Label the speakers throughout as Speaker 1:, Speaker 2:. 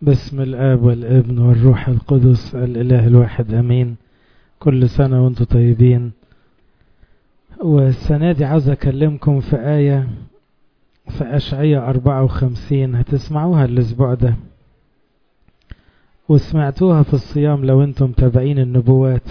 Speaker 1: باسم الآب والابن والروح القدس الإله الواحد أمين كل سنة وانتم طيبين والسنة دي عاوز أكلمكم في آية في أشعية 54 هتسمعوها الأسبوع ده وسمعتوها في الصيام لو انتم متابعين النبوات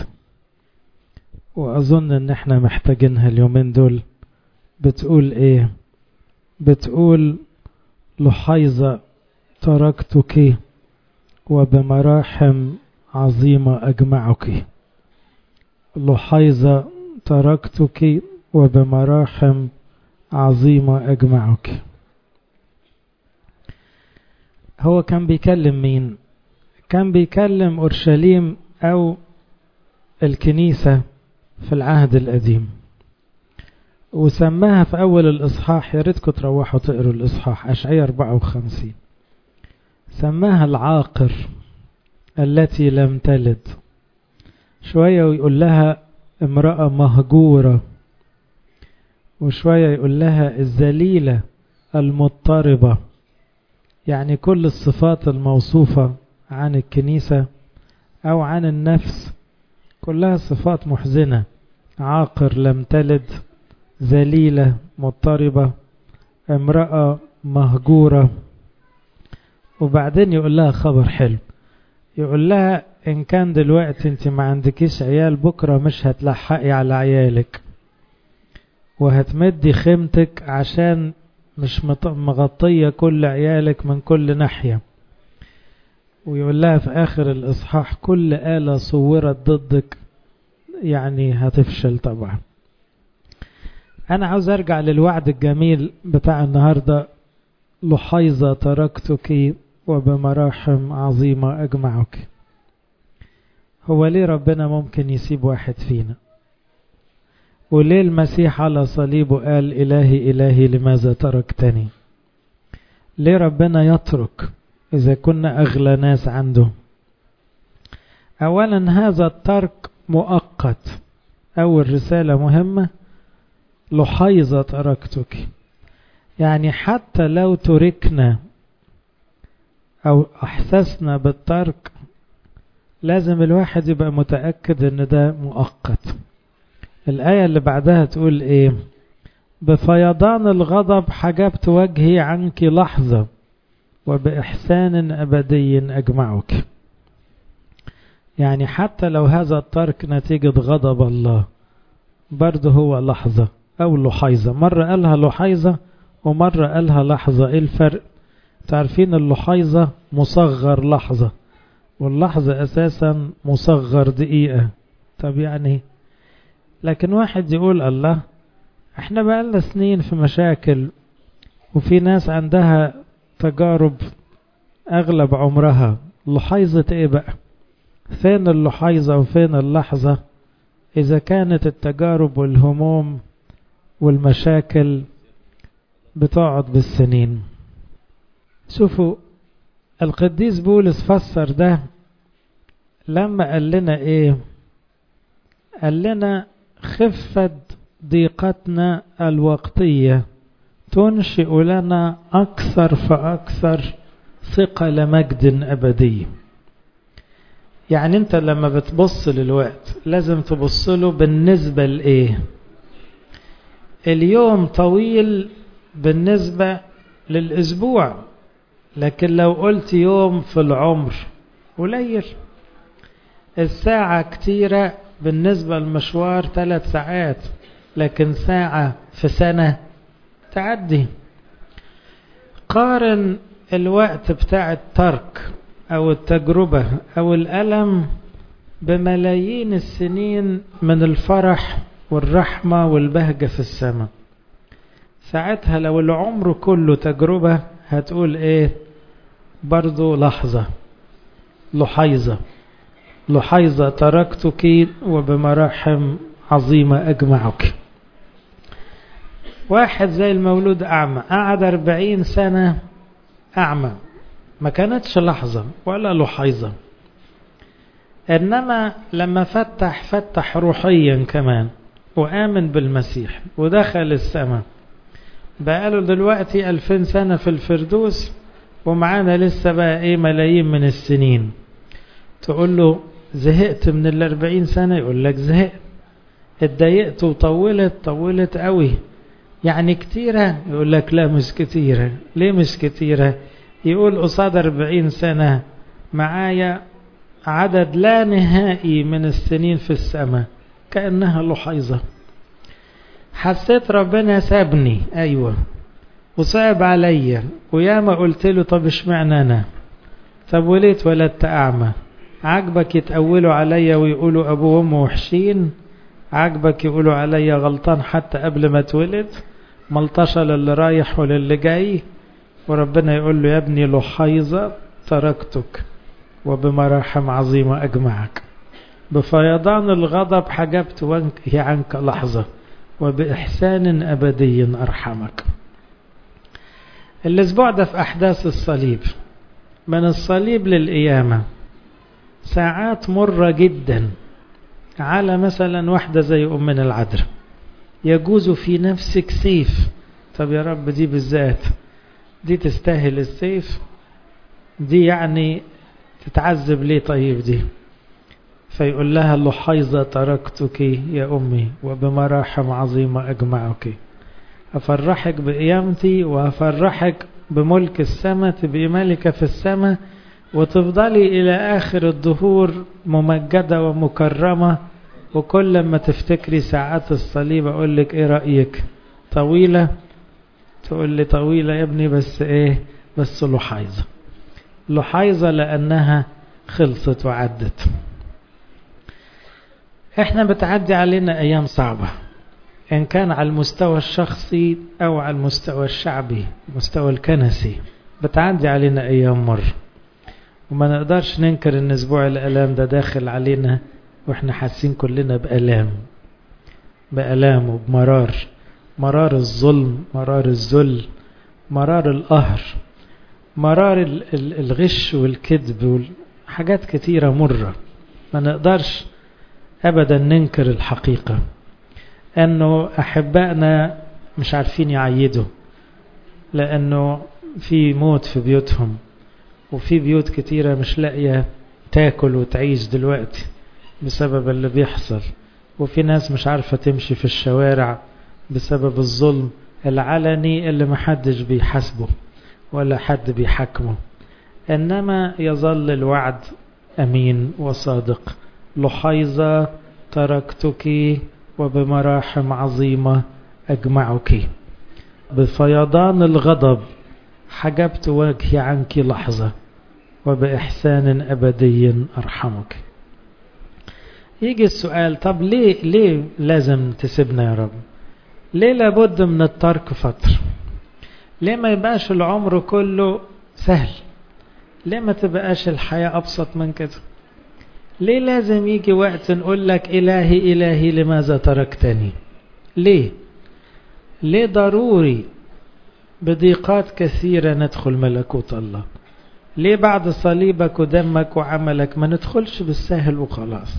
Speaker 1: وأظن إن احنا محتاجينها اليومين دول بتقول إيه بتقول لحيظة تركتك وبمراحم عظيمة أجمعك لحيظة تركتك وبمراحم عظيمة أجمعك هو كان بيكلم مين كان بيكلم أورشليم أو الكنيسة في العهد القديم وسماها في أول الإصحاح يا ريتكم تروحوا تقروا الإصحاح أشعية 54 سماها العاقر التي لم تلد شوية ويقول لها امرأة مهجورة وشوية يقول لها الذليلة المضطربة يعني كل الصفات الموصوفة عن الكنيسة أو عن النفس كلها صفات محزنة عاقر لم تلد ذليلة مضطربة امرأة مهجورة وبعدين يقول لها خبر حلو يقول لها إن كان دلوقتي أنت ما عندكيش عيال بكرة مش هتلحقي على عيالك وهتمدي خيمتك عشان مش مغطية كل عيالك من كل ناحية ويقول لها في آخر الإصحاح كل آلة صورت ضدك يعني هتفشل طبعا أنا عاوز أرجع للوعد الجميل بتاع النهاردة لحيظة تركتك وبمراحم عظيمة أجمعك هو ليه ربنا ممكن يسيب واحد فينا وليه المسيح على صليبه قال إلهي إلهي لماذا تركتني ليه ربنا يترك إذا كنا أغلى ناس عنده أولا هذا الترك مؤقت أول رسالة مهمة لحيظة تركتك يعني حتى لو تركنا أو أحسسنا بالترك لازم الواحد يبقى متأكد أن ده مؤقت الآية اللي بعدها تقول إيه بفيضان الغضب حجبت وجهي عنك لحظة وبإحسان أبدي أجمعك يعني حتى لو هذا الترك نتيجة غضب الله برضه هو لحظة أو لحيظة مرة قالها لحيظة ومرة قالها لحظة إيه الفرق تعرفين اللحيظة مصغر لحظة واللحظة أساسا مصغر دقيقة طب يعني لكن واحد يقول الله احنا بقالنا سنين في مشاكل وفي ناس عندها تجارب أغلب عمرها لحيظة ايه بقى فين اللحيظة وفين اللحظة إذا كانت التجارب والهموم والمشاكل بتقعد بالسنين شوفوا القديس بولس فسر ده لما قال لنا ايه قال لنا خفة ضيقتنا الوقتية تنشئ لنا أكثر فأكثر ثقل مجد أبدي يعني انت لما بتبص للوقت لازم تبص له بالنسبة لإيه اليوم طويل بالنسبة للأسبوع لكن لو قلت يوم في العمر قليل الساعة كتيرة بالنسبة للمشوار ثلاث ساعات لكن ساعة في سنة تعدي قارن الوقت بتاع الترك أو التجربة أو الألم بملايين السنين من الفرح والرحمة والبهجة في السماء ساعتها لو العمر كله تجربة هتقول ايه برضو لحظة لحيظة لحيظة تركتك وبمراحم عظيمة أجمعك واحد زي المولود أعمى قعد أربعين سنة أعمى ما كانتش لحظة ولا لحيظة إنما لما فتح فتح روحيا كمان وآمن بالمسيح ودخل السماء بقاله دلوقتي ألفين سنة في الفردوس ومعانا لسه بقى ايه ملايين من السنين تقول له زهقت من الاربعين سنة يقول لك زهقت اتضايقت وطولت طولت قوي يعني كتيرة يقول لك لا مش كتيرة ليه مش كتيرة يقول قصاد أربعين سنة معايا عدد لا نهائي من السنين في السماء كأنها لحيظة حسيت ربنا سابني أيوة وصعب عليا وياما قلت له طب اشمعنى أنا طب وليه اتولدت أعمى عجبك يتأولوا عليا ويقولوا أبوه وأمه وحشين عجبك يقولوا عليا غلطان حتى قبل ما اتولد ملطشة للي رايح وللي جاي وربنا يقول له يا ابني لحيظة تركتك وبمراحم عظيمة أجمعك بفيضان الغضب حجبت هي عنك لحظة وبإحسان أبدي أرحمك الأسبوع ده في أحداث الصليب من الصليب للقيامة ساعات مرة جدا على مثلا واحدة زي أمنا العذراء يجوز في نفسك سيف طب يا رب دي بالذات دي تستاهل السيف دي يعني تتعذب ليه طيب دي فيقول لها اللحيظة تركتك يا أمي وبمراحم عظيمة أجمعك أفرحك بقيامتي وأفرحك بملك السماء تبقي ملكة في السماء وتفضلي إلى آخر الدهور ممجدة ومكرمة وكل ما تفتكري ساعات الصليب أقول لك إيه رأيك طويلة تقول لي طويلة يا ابني بس إيه بس لحيظة لحيظة لأنها خلصت وعدت احنا بتعدي علينا أيام صعبة إن كان على المستوى الشخصي أو على المستوى الشعبي المستوى الكنسي بتعدي علينا أيام مر وما نقدرش ننكر ان اسبوع الالام ده داخل علينا واحنا حاسين كلنا بالام بالام وبمرار مرار الظلم مرار الذل مرار القهر مرار الغش والكذب حاجات كتيرة مرة ما نقدرش ابدا ننكر الحقيقة انه احبائنا مش عارفين يعيدوا لانه في موت في بيوتهم وفي بيوت كتيرة مش لاقية تاكل وتعيش دلوقتي بسبب اللي بيحصل وفي ناس مش عارفة تمشي في الشوارع بسبب الظلم العلني اللي محدش بيحاسبه ولا حد بيحكمه إنما يظل الوعد أمين وصادق لحيظة تركتك وبمراحم عظيمة أجمعك بفيضان الغضب حجبت وجهي عنك لحظة وبإحسان أبدي أرحمك يجي السؤال طب ليه ليه لازم تسيبنا يا رب ليه لابد من الترك فترة ليه ما يبقاش العمر كله سهل ليه ما تبقاش الحياة أبسط من كده ليه لازم يجي وقت نقول لك إلهي إلهي لماذا تركتني ليه ليه ضروري بضيقات كثيرة ندخل ملكوت الله ليه بعد صليبك ودمك وعملك ما ندخلش بالسهل وخلاص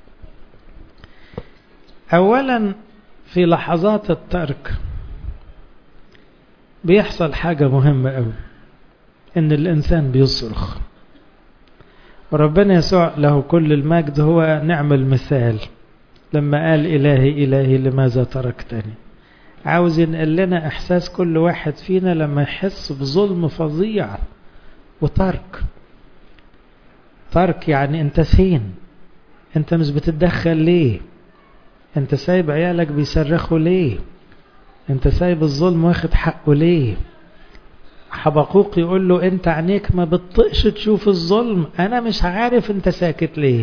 Speaker 1: أولا في لحظات الترك بيحصل حاجة مهمة أوي إن الإنسان بيصرخ وربنا يسوع له كل المجد هو نعم المثال لما قال إلهي إلهي لماذا تركتني عاوز ينقل لنا إحساس كل واحد فينا لما يحس بظلم فظيع وترك ترك يعني أنت فين أنت مش بتتدخل ليه أنت سايب عيالك بيصرخوا ليه أنت سايب الظلم واخد حقه ليه حبقوق يقول له أنت عينيك ما بتطقش تشوف الظلم أنا مش عارف أنت ساكت ليه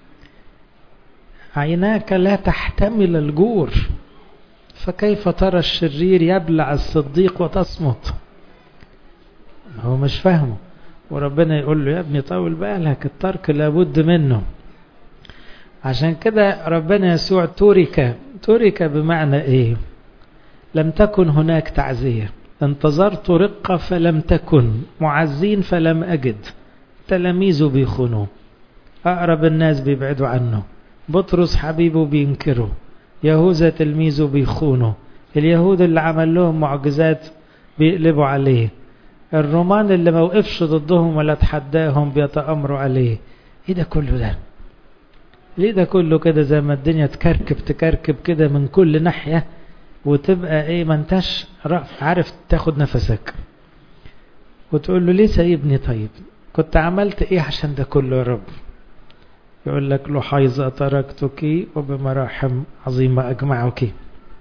Speaker 1: عيناك لا تحتمل الجور فكيف ترى الشرير يبلع الصديق وتصمت هو مش فاهمه وربنا يقول له يا ابني طول بالك الترك لابد منه عشان كده ربنا يسوع ترك ترك بمعنى ايه لم تكن هناك تعزية انتظرت رقة فلم تكن معزين فلم أجد تلاميذه بيخونوه أقرب الناس بيبعدوا عنه بطرس حبيبه بينكره يهوذا تلميذه بيخونه اليهود اللي عمل لهم معجزات بيقلبوا عليه الرومان اللي ما وقفش ضدهم ولا تحداهم بيتأمروا عليه ايه ده كله ده ليه ده كله كده زي ما الدنيا تكركب تكركب كده من كل ناحية وتبقى ايه ما انتش عارف تاخد نفسك وتقول له ليه سايبني طيب كنت عملت ايه عشان ده كله يا رب يقول لك لحيظة تركتك وبمراحم عظيمة أجمعك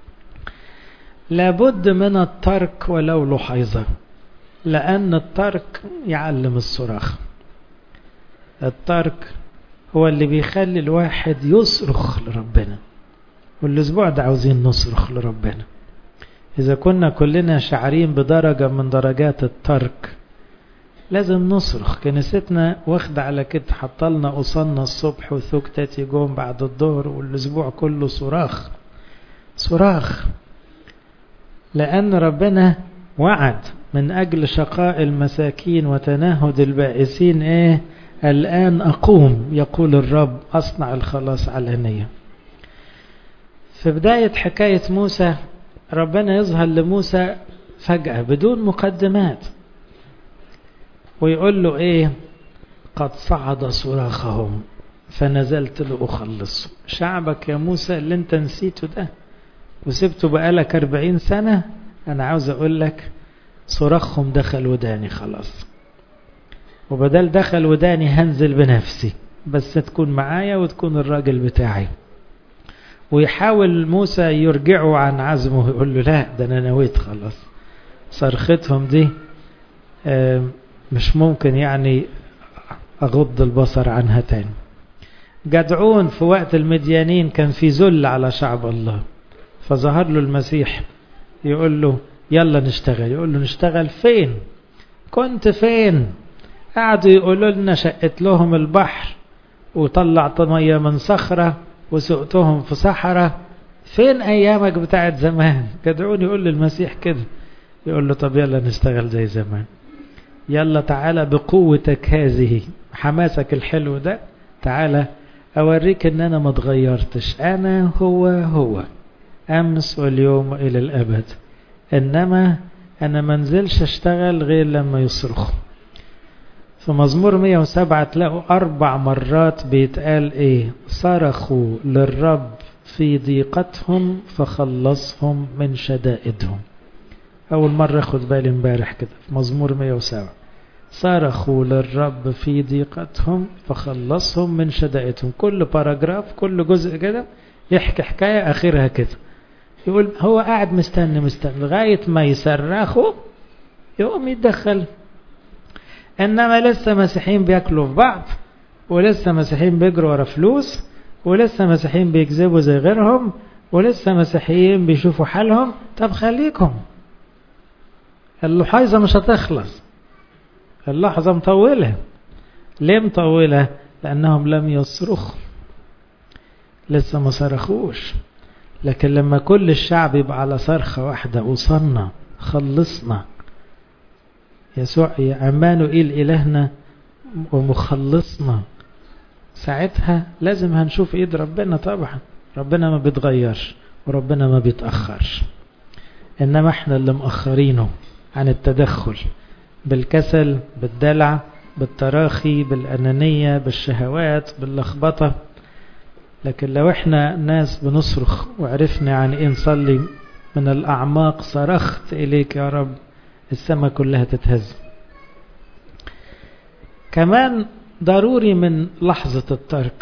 Speaker 1: لابد من الترك ولو لحيظة لأن الترك يعلم الصراخ الترك هو اللي بيخلي الواحد يصرخ لربنا والأسبوع ده عاوزين نصرخ لربنا إذا كنا كلنا شعرين بدرجة من درجات الترك لازم نصرخ كنيستنا واخدة على كده حطلنا قصنا الصبح وثكتة يجون بعد الظهر والأسبوع كله صراخ صراخ لأن ربنا وعد من أجل شقاء المساكين وتنهد البائسين إيه الآن أقوم يقول الرب أصنع الخلاص علانية في بداية حكاية موسى ربنا يظهر لموسى فجأة بدون مقدمات ويقول له ايه قد صعد صراخهم فنزلت لأخلص شعبك يا موسى اللي انت نسيته ده وسبته بقالك أربعين سنة أنا عاوز أقول لك صراخهم دخل وداني خلاص وبدل دخل وداني هنزل بنفسي بس تكون معايا وتكون الراجل بتاعي ويحاول موسى يرجعه عن عزمه يقول له لا ده أنا نويت خلاص صرختهم دي مش ممكن يعني أغض البصر عنها تاني جدعون في وقت المديانين كان في ذل على شعب الله فظهر له المسيح يقول له يلا نشتغل يقول له نشتغل فين كنت فين قعدوا يقولوا لنا شقت لهم البحر وطلعت مية من صخرة وسقتهم في صحراء فين أيامك بتاعت زمان جدعون يقول للمسيح كده يقول له طب يلا نشتغل زي زمان يلا تعالى بقوتك هذه حماسك الحلو ده تعالى أوريك أن أنا ما اتغيرتش أنا هو هو أمس واليوم إلى الأبد إنما أنا منزلش أشتغل غير لما يصرخ في مزمور 107 تلاقوا أربع مرات بيتقال إيه صرخوا للرب في ضيقتهم فخلصهم من شدائدهم أول مرة أخد بالي امبارح كده في مزمور 107 صرخوا للرب في ضيقتهم فخلصهم من شدائدهم كل باراجراف كل جزء كده يحكي حكاية آخرها كده يقول هو قاعد مستني مستني لغاية ما يصرخوا يقوم يتدخل إنما لسه مسيحيين بياكلوا في بعض ولسه مسيحيين بيجروا ورا فلوس ولسه مسيحيين بيكذبوا زي غيرهم ولسه مسيحيين بيشوفوا حالهم طب خليكم اللحيظة مش هتخلص اللحظة مطولة ليه مطولة لأنهم لم يصرخوا لسه ما صرخوش لكن لما كل الشعب يبقى على صرخة واحدة وصلنا خلصنا يسوع عمانوئيل إلهنا ومخلصنا ساعتها لازم هنشوف ايد ربنا طبعا ربنا ما بيتغيرش وربنا ما بيتأخرش إنما احنا اللي مأخرينه عن التدخل بالكسل بالدلع بالتراخي بالأنانية بالشهوات باللخبطة لكن لو احنا ناس بنصرخ وعرفنا عن ايه نصلي من الأعماق صرخت إليك يا رب السماء كلها تتهز كمان ضروري من لحظة الترك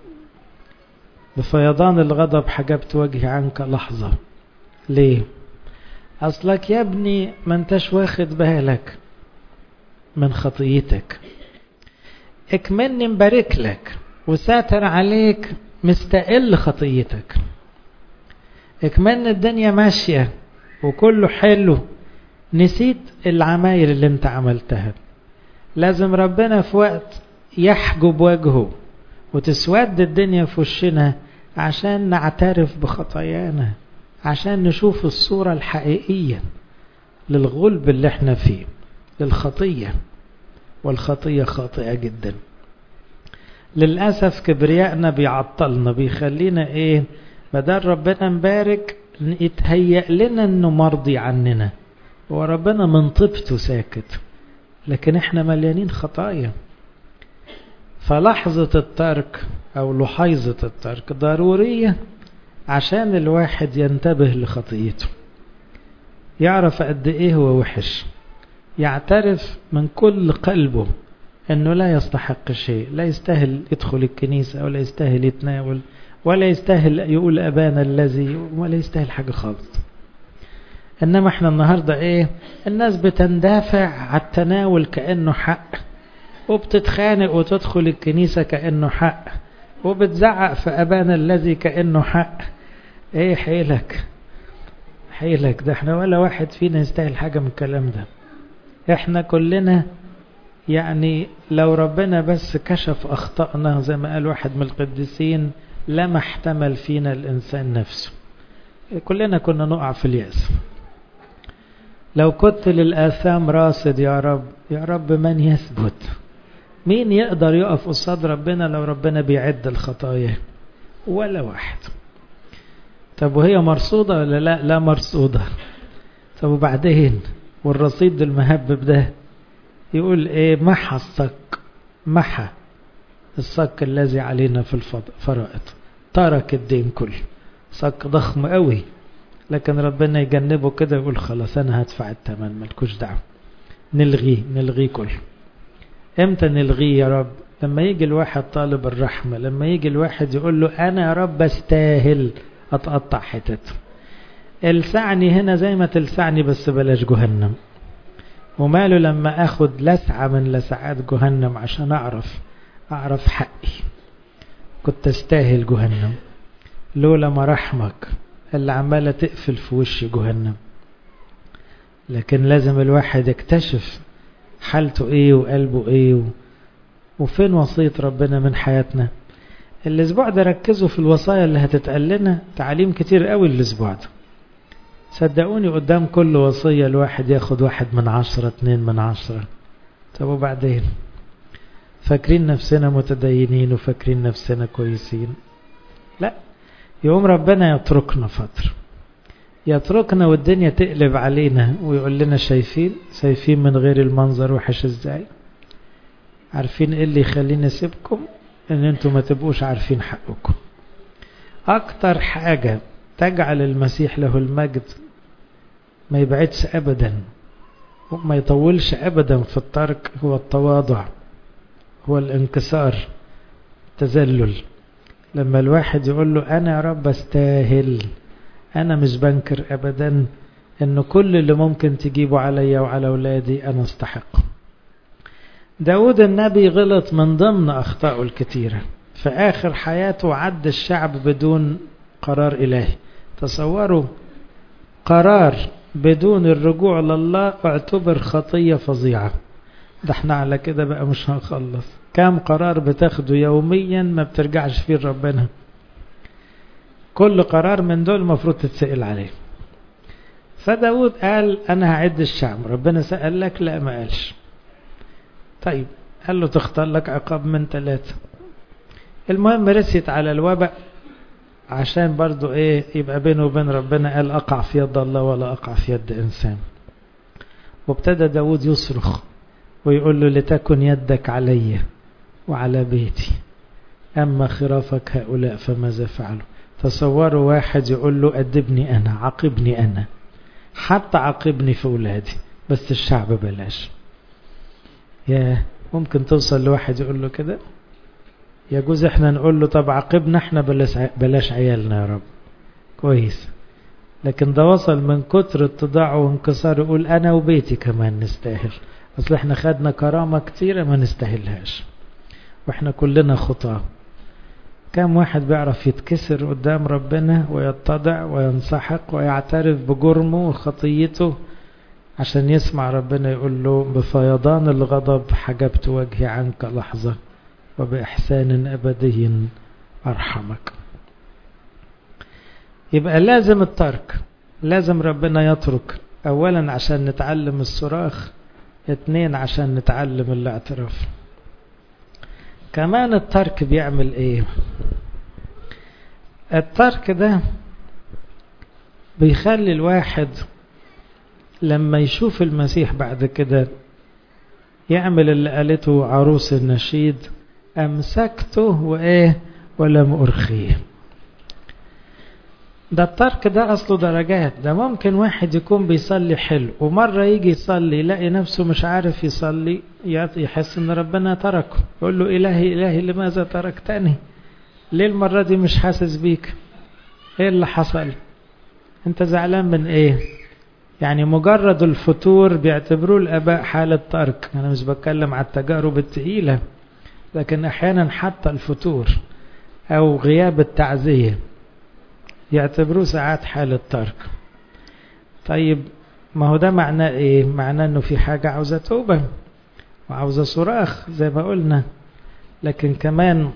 Speaker 1: بفيضان الغضب حجبت وجهي عنك لحظة ليه أصلك يا ابني ما انتش واخد بالك من خطيتك اكملني مبارك لك وساتر عليك مستقل خطيتك اكملني الدنيا ماشية وكله حلو نسيت العمايل اللي انت عملتها لازم ربنا في وقت يحجب وجهه وتسود الدنيا في وشنا عشان نعترف بخطايانا عشان نشوف الصورة الحقيقية للغلب اللي احنا فيه للخطية والخطية خاطئة جدا للأسف كبريائنا بيعطلنا بيخلينا ايه بدل ربنا مبارك يتهيأ لنا انه مرضي عننا وربنا من طيبته ساكت لكن احنا مليانين خطايا فلحظة الترك أو لحيظة الترك ضرورية عشان الواحد ينتبه لخطيته يعرف قد ايه هو وحش يعترف من كل قلبه انه لا يستحق شيء لا يستاهل يدخل الكنيسة ولا يستاهل يتناول ولا يستاهل يقول أبانا الذي ولا يستاهل حاجة خالص إنما احنا النهاردة ايه الناس بتندافع على التناول كأنه حق وبتتخانق وتدخل الكنيسة كأنه حق وبتزعق في أبانا الذي كأنه حق ايه حيلك حيلك ده احنا ولا واحد فينا يستاهل حاجة من الكلام ده احنا كلنا يعني لو ربنا بس كشف أخطأنا زي ما قال واحد من القديسين لما احتمل فينا الإنسان نفسه كلنا كنا نقع في اليأس لو كنت للآثام راصد يا رب يا رب من يثبت مين يقدر يقف قصاد ربنا لو ربنا بيعد الخطايا ولا واحد طب وهي مرصودة ولا لا لا مرصودة طب وبعدين والرصيد المهبب ده يقول ايه محى الصك محى الصك الذي علينا في الفرائض ترك الدين كله صك ضخم قوي لكن ربنا يجنبه كده يقول خلاص انا هدفع الثمن ملكوش دعوه نلغيه نلغيه كله امتى نلغيه يا رب لما يجي الواحد طالب الرحمة لما يجي الواحد يقول له انا يا رب استاهل اتقطع حتت السعني هنا زي ما تلسعني بس بلاش جهنم وماله لما اخد لسعة من لسعات جهنم عشان اعرف اعرف حقي كنت استاهل جهنم لولا مراحمك اللي عمالة تقفل في وش جهنم لكن لازم الواحد يكتشف حالته ايه وقلبه ايه و... وفين وصية ربنا من حياتنا الاسبوع ده ركزوا في الوصايا اللي هتتقال لنا تعليم كتير قوي الاسبوع ده صدقوني قدام كل وصية الواحد ياخد واحد من عشرة اتنين من عشرة طب وبعدين فاكرين نفسنا متدينين وفاكرين نفسنا كويسين لا يوم ربنا يتركنا فترة يتركنا والدنيا تقلب علينا ويقول لنا شايفين شايفين من غير المنظر وحش ازاي عارفين ايه اللي يخليني اسيبكم ان انتم ما تبقوش عارفين حقكم اكتر حاجة تجعل المسيح له المجد ما يبعدش ابدا وما يطولش ابدا في الترك هو التواضع هو الانكسار تذلل لما الواحد يقول له انا يا رب استاهل انا مش بنكر ابدا ان كل اللي ممكن تجيبه عليا وعلى اولادي انا استحق داود النبي غلط من ضمن اخطائه الكتيرة في اخر حياته عد الشعب بدون قرار الهي تصوروا قرار بدون الرجوع لله اعتبر خطية فظيعة ده احنا على كده بقى مش هنخلص كام قرار بتاخده يوميا ما بترجعش فيه لربنا كل قرار من دول المفروض تتسأل عليه فداود قال انا هعد الشعب ربنا سأل لك لا ما قالش طيب قال له تختار لك عقاب من ثلاثة المهم رسيت على الوباء عشان برضو ايه يبقى بينه وبين ربنا قال اقع في يد الله ولا اقع في يد انسان وابتدى داود يصرخ ويقول له لتكن يدك علي وعلى بيتي أما خرافك هؤلاء فماذا فعلوا تصوروا واحد يقول له أدبني أنا عاقبني أنا حتى عاقبني في أولادي بس الشعب بلاش يا ممكن توصل لواحد يقول له كده يجوز احنا نقول له طب عاقبنا احنا بلاش, بلاش عيالنا يا رب كويس لكن ده وصل من كتر اتضاعه وانكسار يقول انا وبيتي كمان نستاهل اصل احنا خدنا كرامة كتيرة ما نستاهلهاش واحنا كلنا خطاه كم واحد بيعرف يتكسر قدام ربنا ويتضع وينسحق ويعترف بجرمه وخطيته عشان يسمع ربنا يقول له بفيضان الغضب حجبت وجهي عنك لحظة وبإحسان أبدي أرحمك يبقى لازم الترك لازم ربنا يترك أولا عشان نتعلم الصراخ اتنين عشان نتعلم الاعتراف كمان الترك بيعمل ايه الترك ده بيخلي الواحد لما يشوف المسيح بعد كده يعمل اللي قالته عروس النشيد أمسكته وإيه ولم أرخيه ده الترك ده أصله درجات ده ممكن واحد يكون بيصلي حلو ومرة يجي يصلي يلاقي نفسه مش عارف يصلي يحس ان ربنا تركه يقول له إلهي إلهي لماذا تركتني ليه المرة دي مش حاسس بيك ايه اللي حصل انت زعلان من ايه يعني مجرد الفتور بيعتبروه الاباء حالة ترك انا مش بتكلم على التجارب التقيلة لكن احيانا حتى الفتور او غياب التعزية يعتبروه ساعات حالة ترك طيب ما هو ده معناه ايه معناه انه في حاجة عاوزة توبة وعاوزة صراخ زي ما قلنا لكن كمان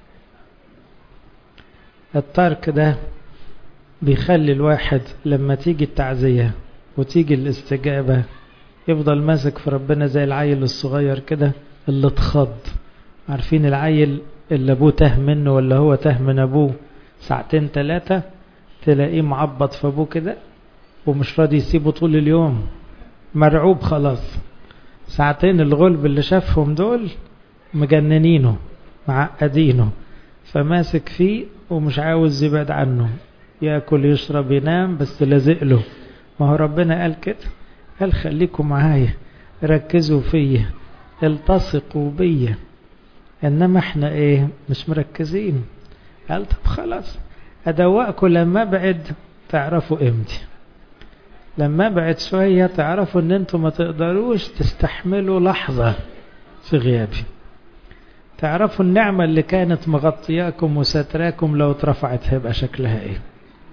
Speaker 1: الترك ده بيخلي الواحد لما تيجي التعزية وتيجي الاستجابة يفضل ماسك في ربنا زي العيل الصغير كده اللي اتخض عارفين العيل اللي ابوه تاه منه ولا هو تاه من ابوه ساعتين ثلاثة تلاقيه معبط في ابوه كده ومش راضي يسيبه طول اليوم مرعوب خلاص ساعتين الغلب اللي شافهم دول مجننينه معقدينه فماسك فيه ومش عاوز يبعد عنه ياكل يشرب ينام بس لازق له ما هو ربنا قال كده قال خليكم معايا ركزوا فيا التصقوا بيا انما احنا ايه مش مركزين قال طب خلاص ادوقكم لما ابعد تعرفوا قيمتي لما ابعد شوية تعرفوا ان انتم ما تقدروش تستحملوا لحظة في غيابي تعرفوا النعمة اللي كانت مغطياكم وستراكم لو اترفعت هيبقى شكلها ايه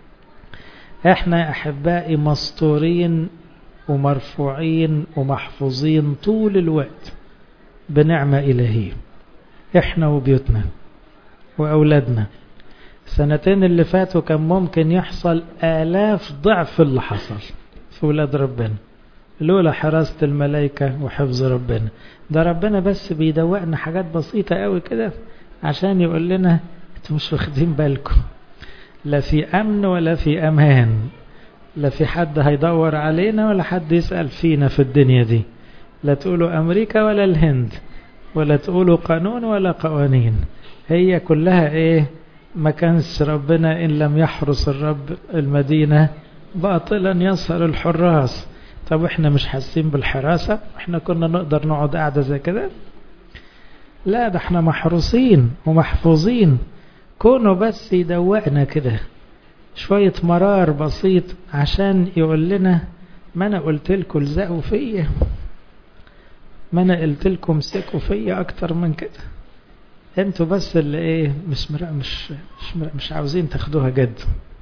Speaker 1: احنا يا احبائي مستورين ومرفوعين ومحفوظين طول الوقت بنعمة إلهية احنا وبيوتنا وأولادنا السنتين اللي فاتوا كان ممكن يحصل آلاف ضعف اللي حصل في ولاد ربنا لولا حراسة الملائكة وحفظ ربنا ده ربنا بس بيدوقنا حاجات بسيطة قوي كده عشان يقول لنا انتوا مش واخدين بالكم لا في أمن ولا في أمان لا في حد هيدور علينا ولا حد يسأل فينا في الدنيا دي لا تقولوا أمريكا ولا الهند ولا تقولوا قانون ولا قوانين هي كلها ايه ما كانش ربنا إن لم يحرس الرب المدينة باطلا يسهر الحراس طب احنا مش حاسين بالحراسة احنا كنا نقدر نقعد قاعدة زي كده لا ده احنا محروسين ومحفوظين كونه بس يدوقنا كده شوية مرار بسيط عشان يقول لنا ما انا قلت لكم الزقوا فيا ما انا قلت لكم امسكوا فيا اكتر من كده انتوا بس اللي ايه مش مش مش, مش عاوزين تاخدوها جد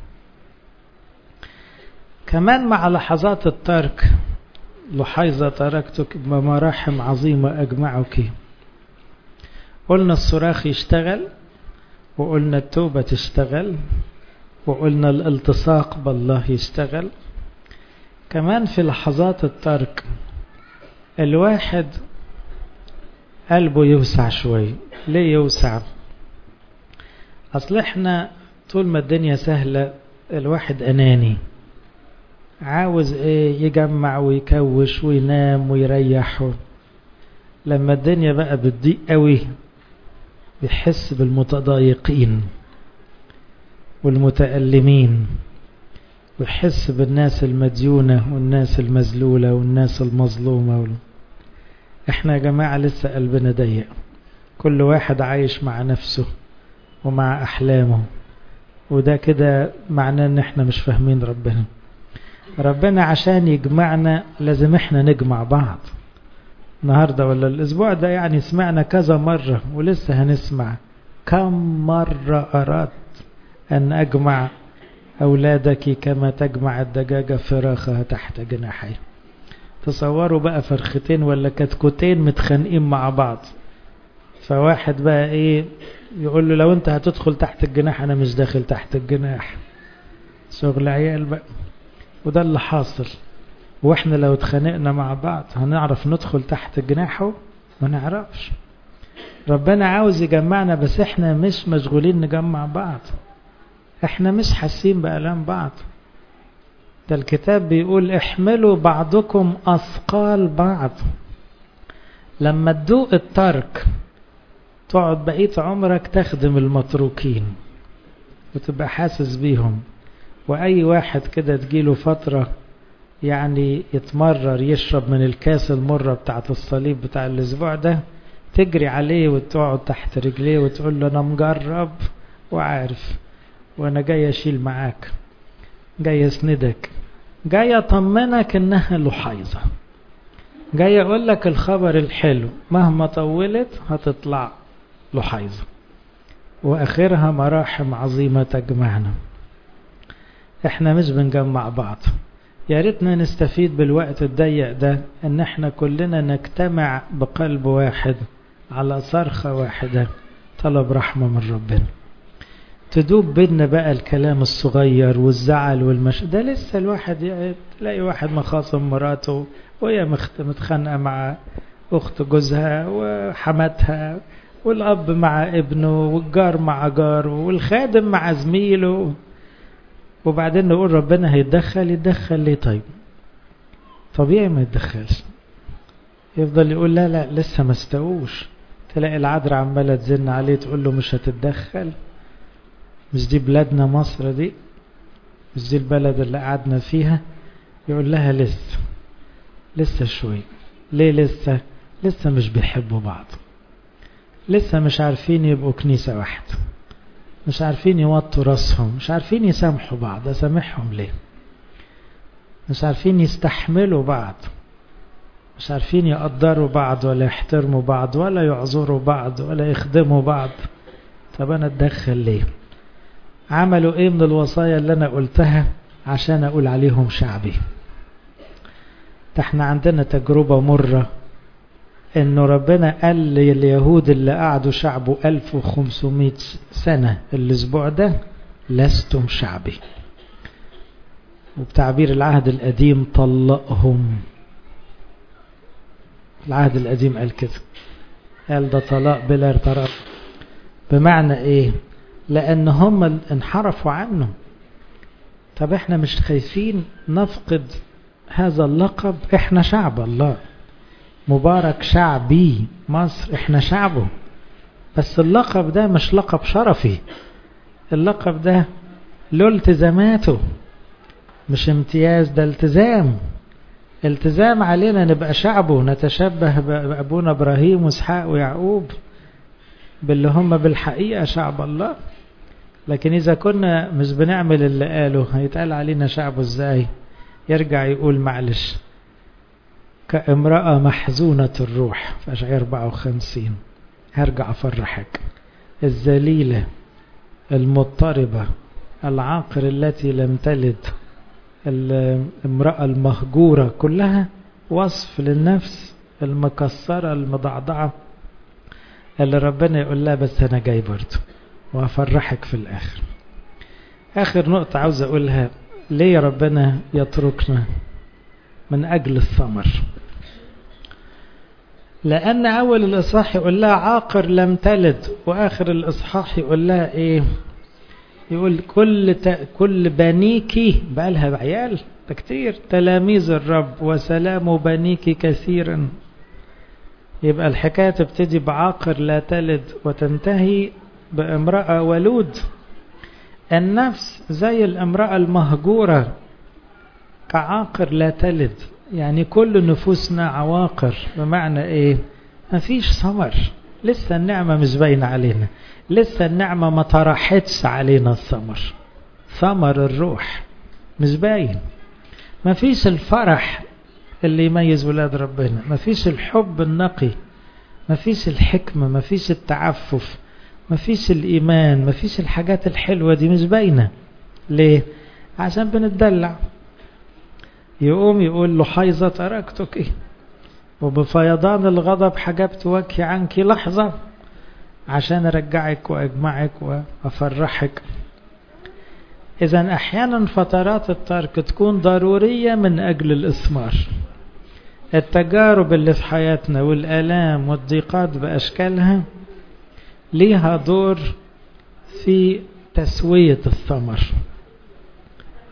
Speaker 1: كمان مع لحظات الترك لحيظة تركتك بمراحم عظيمة أجمعك قلنا الصراخ يشتغل وقلنا التوبة تشتغل وقلنا الالتصاق بالله يشتغل كمان في لحظات الترك الواحد قلبه يوسع شوي ليه يوسع اصل احنا طول ما الدنيا سهلة الواحد اناني عاوز ايه يجمع ويكوش وينام ويريح لما الدنيا بقى بتضيق قوي بيحس بالمتضايقين والمتألمين ويحس بالناس المديونة والناس المذلولة والناس المظلومة وال... احنا يا جماعة لسه قلبنا ضيق كل واحد عايش مع نفسه ومع أحلامه وده كده معناه ان احنا مش فاهمين ربنا ربنا عشان يجمعنا لازم احنا نجمع بعض النهاردة ولا الأسبوع ده يعني سمعنا كذا مرة ولسه هنسمع كم مرة أردت أن أجمع أولادك كما تجمع الدجاجة فراخها تحت جناحي تصوروا بقى فرختين ولا كتكوتين متخانقين مع بعض فواحد بقى ايه يقول له لو انت هتدخل تحت الجناح انا مش داخل تحت الجناح شغل عيال بقى وده اللي حاصل واحنا لو اتخانقنا مع بعض هنعرف ندخل تحت جناحه ما نعرفش ربنا عاوز يجمعنا بس احنا مش مشغولين نجمع بعض احنا مش حاسين بألام بعض ده الكتاب بيقول احملوا بعضكم أثقال بعض لما تدوق الترك تقعد بقية عمرك تخدم المتروكين وتبقى حاسس بيهم وأي واحد كده تجيله فترة يعني يتمرر يشرب من الكاس المرة بتاعت الصليب بتاع الأسبوع ده تجري عليه وتقعد تحت رجليه وتقول له أنا مجرب وعارف وأنا جاي أشيل معاك جاي أسندك جاي أطمنك إنها لحيظة جاي أقول لك الخبر الحلو مهما طولت هتطلع لحيظة وآخرها مراحم عظيمة تجمعنا احنا مش بنجمع بعض يا ريتنا نستفيد بالوقت الضيق ده ان احنا كلنا نجتمع بقلب واحد على صرخة واحدة طلب رحمة من ربنا تدوب بينا بقى الكلام الصغير والزعل والمش ده لسه الواحد تلاقي واحد مخاصم مراته وهي متخانقة مع أخت جوزها وحماتها والأب مع ابنه والجار مع جاره والخادم مع زميله وبعدين نقول ربنا هيتدخل يتدخل ليه طيب طبيعي ما يتدخلش يفضل يقول لا لا لسه ما استووش تلاقي العذراء عمالة تزن عليه تقول له مش هتتدخل مش دي بلادنا مصر دي مش دي البلد اللي قعدنا فيها يقول لها لسه لسه شوي ليه لسه لسه مش بيحبوا بعض لسه مش عارفين يبقوا كنيسة واحدة مش عارفين يوطوا راسهم مش عارفين يسامحوا بعض اسامحهم ليه مش عارفين يستحملوا بعض مش عارفين يقدروا بعض ولا يحترموا بعض ولا يعذروا بعض ولا يخدموا بعض طب انا اتدخل ليه عملوا ايه من الوصايا اللي انا قلتها عشان اقول عليهم شعبي ده احنا عندنا تجربة مرة انه ربنا قال لليهود اللي قعدوا شعبه 1500 سنة الاسبوع ده لستم شعبي وبتعبير العهد القديم طلقهم العهد القديم قال كده قال ده طلاق بلا ارتراء بمعنى ايه لان هم انحرفوا عنه طب احنا مش خايفين نفقد هذا اللقب احنا شعب الله مبارك شعبي مصر احنا شعبه بس اللقب ده مش لقب شرفي اللقب ده له التزاماته مش امتياز ده التزام التزام علينا نبقى شعبه نتشبه بأبونا إبراهيم وإسحاق ويعقوب باللي هم بالحقيقة شعب الله لكن إذا كنا مش بنعمل اللي قاله هيتقال علينا شعبه إزاي يرجع يقول معلش كامرأة محزونة الروح في أشعير 54 هرجع أفرحك الذليلة المضطربة العاقر التي لم تلد الامرأة المهجورة كلها وصف للنفس المكسرة المضعضعة اللي ربنا يقول لها بس أنا جاي برضه وأفرحك في الآخر آخر نقطة عاوز أقولها ليه ربنا يتركنا من أجل الثمر لأن أول الإصحاح يقول لها عاقر لم تلد وآخر الإصحاح يقول لها إيه يقول كل ت... كل بنيكي بقى لها عيال ده كتير تلاميذ الرب وسلام بنيك كثيرا يبقى الحكاية تبتدي بعاقر لا تلد وتنتهي بامرأة ولود النفس زي الامرأة المهجورة كعاقر لا تلد يعني كل نفوسنا عواقر بمعنى ايه مفيش ثمر لسه النعمة مش باينة علينا لسه النعمة ما طرحتش علينا الثمر ثمر الروح مش باين مفيش الفرح اللي يميز ولاد ربنا مفيش الحب النقي مفيش الحكمة مفيش التعفف مفيش الإيمان مفيش الحاجات الحلوة دي مش باينة ليه عشان بنتدلع يقوم يقول له حيظة تركتك إيه وبفيضان الغضب حجبت وجهي عنك لحظة عشان أرجعك وأجمعك وأفرحك إذا أحيانا فترات الترك تكون ضرورية من أجل الإثمار التجارب اللي في حياتنا والآلام والضيقات بأشكالها ليها دور في تسوية الثمر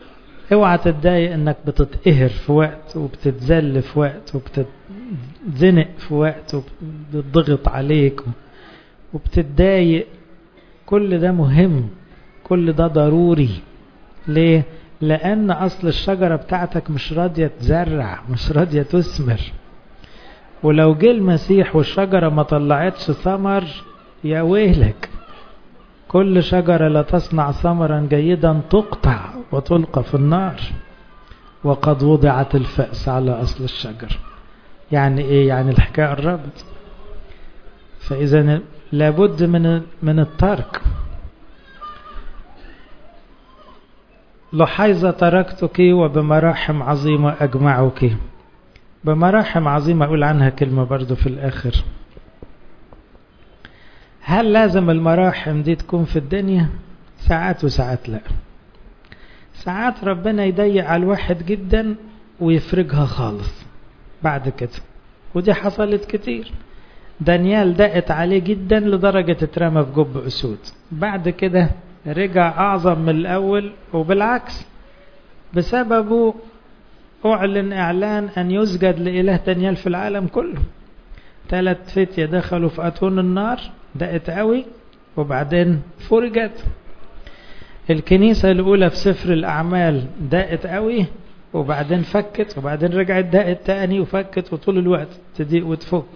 Speaker 1: اوعى تتضايق انك بتتقهر في وقت وبتتذل في وقت وبتتزنق في وقت وبتضغط عليك وبتتضايق كل ده مهم كل ده ضروري ليه لان اصل الشجرة بتاعتك مش راضية تزرع مش راضية تثمر ولو جه المسيح والشجرة ما طلعتش ثمر يا ويلك كل شجرة لا تصنع ثمرا جيدا تقطع وتلقى في النار وقد وضعت الفأس على أصل الشجر يعني إيه يعني الحكاية قربت فإذا لابد من من الترك لحيظة تركتك وبمراحم عظيمة أجمعك بمراحم عظيمة أقول عنها كلمة برضو في الآخر هل لازم المراحم دي تكون في الدنيا ساعات وساعات لا ساعات ربنا يضيق على الواحد جدا ويفرجها خالص بعد كده ودي حصلت كتير دانيال دقت عليه جدا لدرجة اترمى في جب أسود بعد كده رجع أعظم من الأول وبالعكس بسببه أعلن إعلان أن يسجد لإله دانيال في العالم كله ثلاث فتية دخلوا في أتون النار دقت قوي وبعدين فرجت الكنيسة الأولى في سفر الأعمال دقت قوي وبعدين فكت وبعدين رجعت دقت تاني وفكت وطول الوقت تضيق وتفك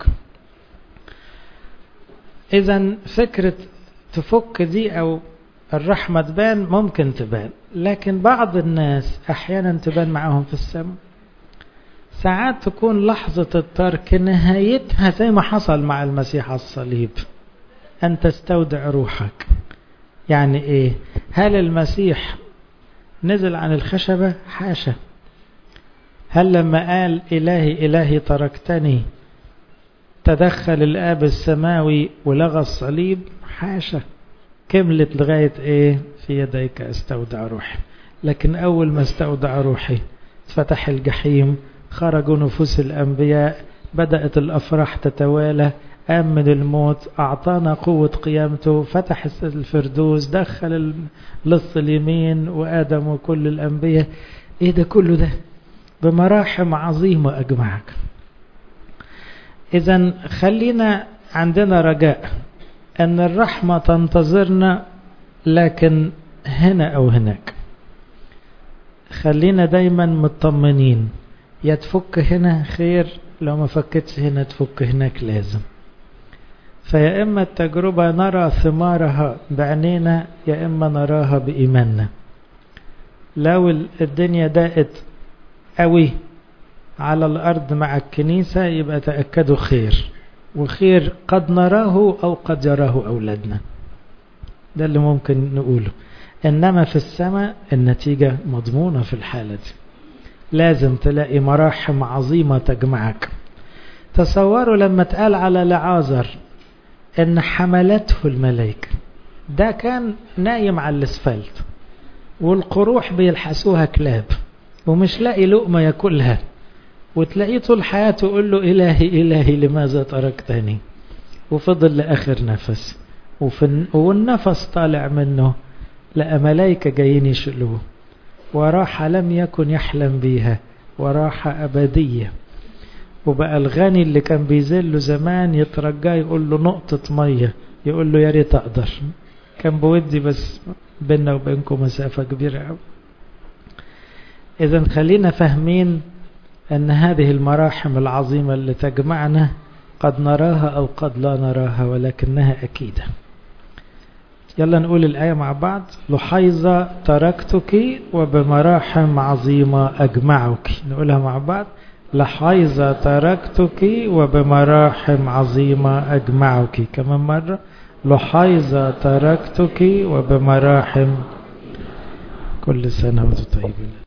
Speaker 1: إذا فكرة تفك دي أو الرحمة تبان ممكن تبان لكن بعض الناس أحيانا تبان معاهم في السماء ساعات تكون لحظة الترك نهايتها زي ما حصل مع المسيح على الصليب أن تستودع روحك يعني إيه هل المسيح نزل عن الخشبة حاشا هل لما قال إلهي إلهي تركتني تدخل الآب السماوي ولغى الصليب حاشا كملت لغاية إيه في يديك استودع روحي لكن أول ما استودع روحي فتح الجحيم خرجوا نفوس الأنبياء بدأت الأفراح تتوالى قام من الموت أعطانا قوة قيامته فتح الفردوس دخل لص اليمين وآدم وكل الأنبياء إيه ده كله ده بمراحم عظيمة أجمعك إذا خلينا عندنا رجاء أن الرحمة تنتظرنا لكن هنا أو هناك خلينا دايما مطمنين يا تفك هنا خير لو ما فكتش هنا تفك هناك لازم فيا إما التجربة نرى ثمارها بعينينا يا إما نراها بإيماننا لو الدنيا دقت قوي على الأرض مع الكنيسة يبقى تأكدوا خير وخير قد نراه أو قد يراه أولادنا ده اللي ممكن نقوله إنما في السماء النتيجة مضمونة في الحالة دي لازم تلاقي مراحم عظيمة تجمعك تصوروا لما اتقال على لعازر ان حملته الملائكة ده كان نايم على الاسفلت والقروح بيلحسوها كلاب ومش لاقي لقمة ياكلها وتلاقيه طول حياته يقول له إلهي إلهي لماذا تركتني وفضل لآخر نفس وفي والنفس طالع منه لقى ملائكة جايين يشلوه وراحة لم يكن يحلم بيها وراحة أبدية وبقى الغني اللي كان بيذله زمان يترجاه يقول له نقطة مية يقول له يا ريت أقدر كان بودي بس بيننا وبينكم مسافة كبيرة قوي إذا خلينا فاهمين أن هذه المراحم العظيمة اللي تجمعنا قد نراها أو قد لا نراها ولكنها أكيدة يلا نقول الآية مع بعض لحيظة تركتك وبمراحم عظيمة أجمعك نقولها مع بعض لحيظة تركتك وبمراحم عظيمة أجمعك كمان مرة لحيظة تركتك وبمراحم كل سنة وانتم طيبين